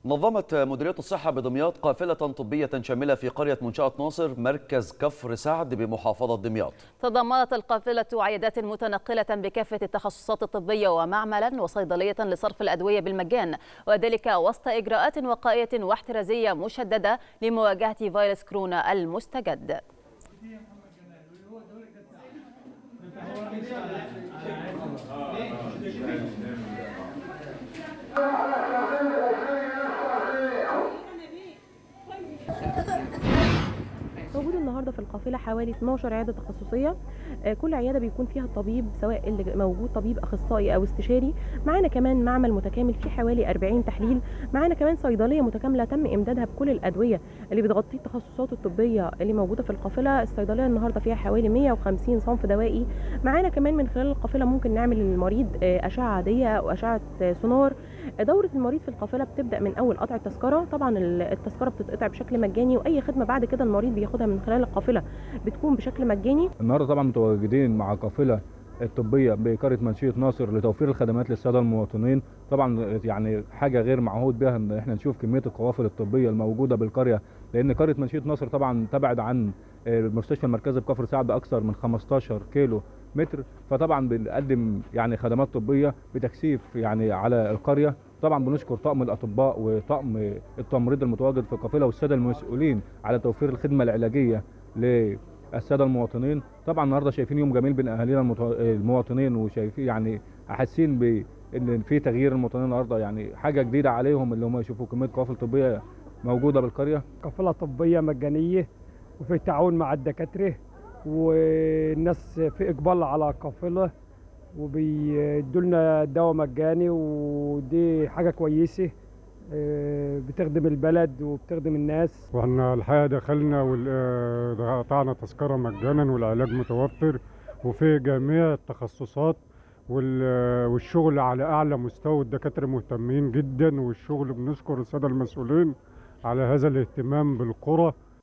نظمت مديرية الصحة بدمياط قافلة طبية شاملة في قرية منشأة ناصر مركز كفر سعد بمحافظة دمياط تضمنت القافلة عيادات متنقلة بكافة التخصصات الطبية ومعملا وصيدلية لصرف الأدوية بالمجان وذلك وسط إجراءات وقائية واحترازية مشددة لمواجهة فيروس كورونا المستجد موجود النهارده في القافله حوالي 12 عياده تخصصيه آه، كل عياده بيكون فيها الطبيب سواء اللي موجود طبيب اخصائي او استشاري معانا كمان معمل متكامل فيه حوالي 40 تحليل معانا كمان صيدليه متكامله تم امدادها بكل الادويه اللي بتغطي التخصصات الطبيه اللي موجوده في القافله الصيدليه النهارده فيها حوالي 150 صنف دوائي معانا كمان من خلال القافله ممكن نعمل للمريض آه، اشعه عاديه او اشعه آه، سونار دوره المريض في القافله بتبدا من اول قطع التذكره طبعا التذكره بتتقطع بشكل مجاني واي خدمه بعد كده المريض بياخدها من خلال القافله بتكون بشكل مجاني النهارده طبعا متواجدين مع قافله الطبيه بقريه منشيه ناصر لتوفير الخدمات للساده المواطنين طبعا يعني حاجه غير معهود بها ان احنا نشوف كميه القوافل الطبيه الموجوده بالقريه لان قريه منشيه ناصر طبعا تبعد عن المستشفى المركزي بكفر سعد باكثر من 15 كيلو متر فطبعا بنقدم يعني خدمات طبيه بتكثيف يعني على القريه طبعا بنشكر طاقم الاطباء وطاقم التمريض المتواجد في القافله والساده المسؤولين على توفير الخدمه العلاجيه للساده المواطنين طبعا النهارده شايفين يوم جميل بين اهالينا المتو- المواطنين وشايفين يعني حاسين بان في تغيير المواطنين النهارده يعني حاجه جديده عليهم اللي هم يشوفوا كميه قوافل طبيه موجوده بالقريه قافلة طبية مجانية وفي تعاون مع الدكاترة والناس في إقبال على القافلة وبيدوا لنا دواء مجاني ودي حاجة كويسة آه، بتخدم البلد وبتخدم الناس واحنا الحقيقه دخلنا وقطعنا تذكره مجانا والعلاج متوفر وفي جميع التخصصات وال- والشغل على اعلى مستوى الدكاتره مهتمين جدا والشغل بنشكر الساده المسؤولين على هذا الاهتمام بالقرى